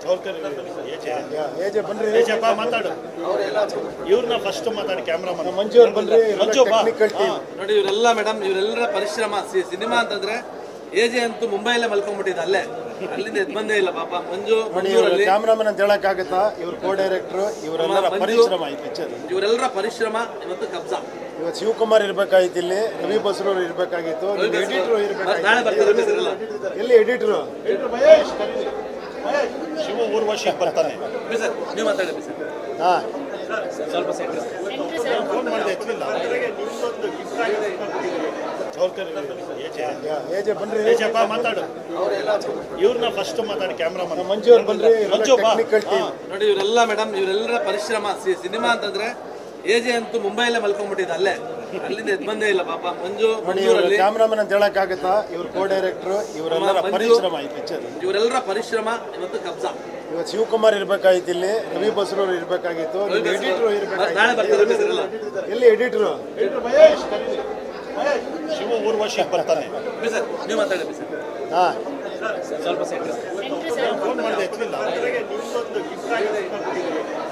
ಸೌಕರ್ಯ ಏಜೆ ಬನ್ರಿ ಏಜಪ್ಪ ಮಾತಾಡು ಇವ್ರನ್ನ ಫಸ್ಟ್ ಮಾತಾಡಿ ಕ್ಯಾಮ್ರಾಮನ್ ಮಂಜು ಅವ್ರು ಬನ್ರಿ ಮಂಜು ಬಾ. ಟೆಕ್ನಿಕಲ್ ಟೀಮ್ ನೋಡಿ ಇವರೆಲ್ಲ ಮೇಡಮ್ ಇವರೆಲ್ಲರ ಪರಿಶ್ರಮ ಸಿ- ಸಿನಿಮಾ ಅಂತಂದ್ರೆ ಎಜೆ ಅಂತೂ ಮುಂಬೈಲೇ ಮಲ್ಕೊಂಡ್ಬಿಟ್ಟಿದ್ದ ಅಲ್ಲೇ ಅಲ್ಲಿಂದ ಎದ್ ಬಂದೇ ಇಲ್ಲ ಪಾಪ ಮಂಜು ನೋಡಿ ಇವ್ರು ಮಂಜೂರಲ್ಲಿ ಕ್ಯಾಮ್ರಾಮನ್ ಅಂತ ಹೇಳಕ್ಕಾಗತ್ತಾ ಇವ್ರ ಕೋ ಡೈರೆಕ್ಟರ್ ಇವರೆಲ್ಲರ ಮಂಜು. ಪರಿಶ್ರಮ ಈ ಪಿಕ್ಚರ್ ಇವರೆಲ್ಲರ ಪರಿಶ್ರಮ ಇವತ್ತು ಕಬ್ಜಾ ಇವತ್ತು ಶಿವಕುಮಾರ್ ಇರ್ಬೇಕಾಗಿತ್ತು ಇಲ್ಲಿ ರವಿ ಬಸ್ರೂರ್ ಇರ್ಬೇಕಾಗಿತ್ತು ಎಡಿಟರ್ ನಾಳೆ ಬರ್ತಾರೆ ಇರ್ಬೇಕಾಗಿತ್ತು ಎಲ್ಲ ಎಲ್ಲಿ ಎಡಿಟರ್ ಶಿವ ಊರ್ವಶಿ ಬರ್ತಾನೆ ಬಿ ಸರ್ ನೀವು ಮಾತಾಡಿ ಬಿ ಸರ್ ಹಾ ಸ್ವಲ್ಪ ಸೆಂಟ್ರ್ ಫೋನ್ ಮಾಡಿದೆ ಎತ್ತಲಿಲ್ಲ ಸೌಕರ್ಯ ಏಜೆ ಏಜೆ ಬನ್ರಿ ಏಜಪ್ಪ ಮಾತಾಡು ಇವ್ರನ್ನ ಫಸ್ಟ್ ಮಾತಾಡಿ ಕ್ಯಾಮ್ರಾಮನ್ ಮಂಜು ಅವ್ರು ಬನ್ರಿ ಮಂಜು ಬಾ. ಟೆಕ್ನಿಕಲ್ ಟೀಮ್ ನೋಡಿ ಇವರೆಲ್ಲ ಮೇಡಮ್ ಇವರೆಲ್ಲರ ಪರಿಶ್ರಮ ಸಿ- ಸಿನಿಮಾ ಅಂತಂದ್ರೆ ಎಜೆ ಅಂತೂ ಮುಂಬೈಲೇ ಮಲ್ಕೊಂಡ್ಬಿಟ್ಟಿದ್ದ ಅಲ್ಲೇ ಅಲ್ಲಿಂದ ಎದ್ ಬಂದೇ ಇಲ್ಲ ಪಾಪ ಮಂಜು ನೋಡಿ ಇವ್ರು ಮಂಜೂರಲ್ಲಿ ಕ್ಯಾಮ್ರಾಮನ್ ಅಂತ ಹೇಳಕ್ಕಾಗತ್ತಾ ಇವ್ರ ಕೋ ಡೈರೆಕ್ಟರ್ ಇವರೆಲ್ಲರ ಮಂಜು. ಪರಿಶ್ರಮ ಈ ಪಿಕ್ಚರ್ ಇವರೆಲ್ಲರ ಪರಿಶ್ರಮ ಇವತ್ತು ಕಬ್ಜಾ ಇವತ್ತು ಶಿವಕುಮಾರ್ ಇರ್ಬೇಕಾಗಿತ್ತು ಇಲ್ಲಿ ರವಿ ಬಸ್ರೂರ್ ಇರ್ಬೇಕಾಗಿತ್ತು ಎಡಿಟರ್ ನಾಳೆ ಬರ್ತಾರೆ ಬಿ ಸರ್ ಎಲ್ಲ ಎಲ್ಲಿ ಎಡಿಟರ್ ಶಿವ ಊರ್ವಶಿ ಬರ್ತಾನೆ ಬಿ ಸರ್ ನೀವು ಮಾತಾಡಿ ಬಿ ಸರ್ ಹಾ ಸ್ವಲ್ಪ ಸೆಂಟ್ರ್ ಫೋನ್ ಮಾಡಿದೆ ಎತ್ತಲಿಲ್ಲ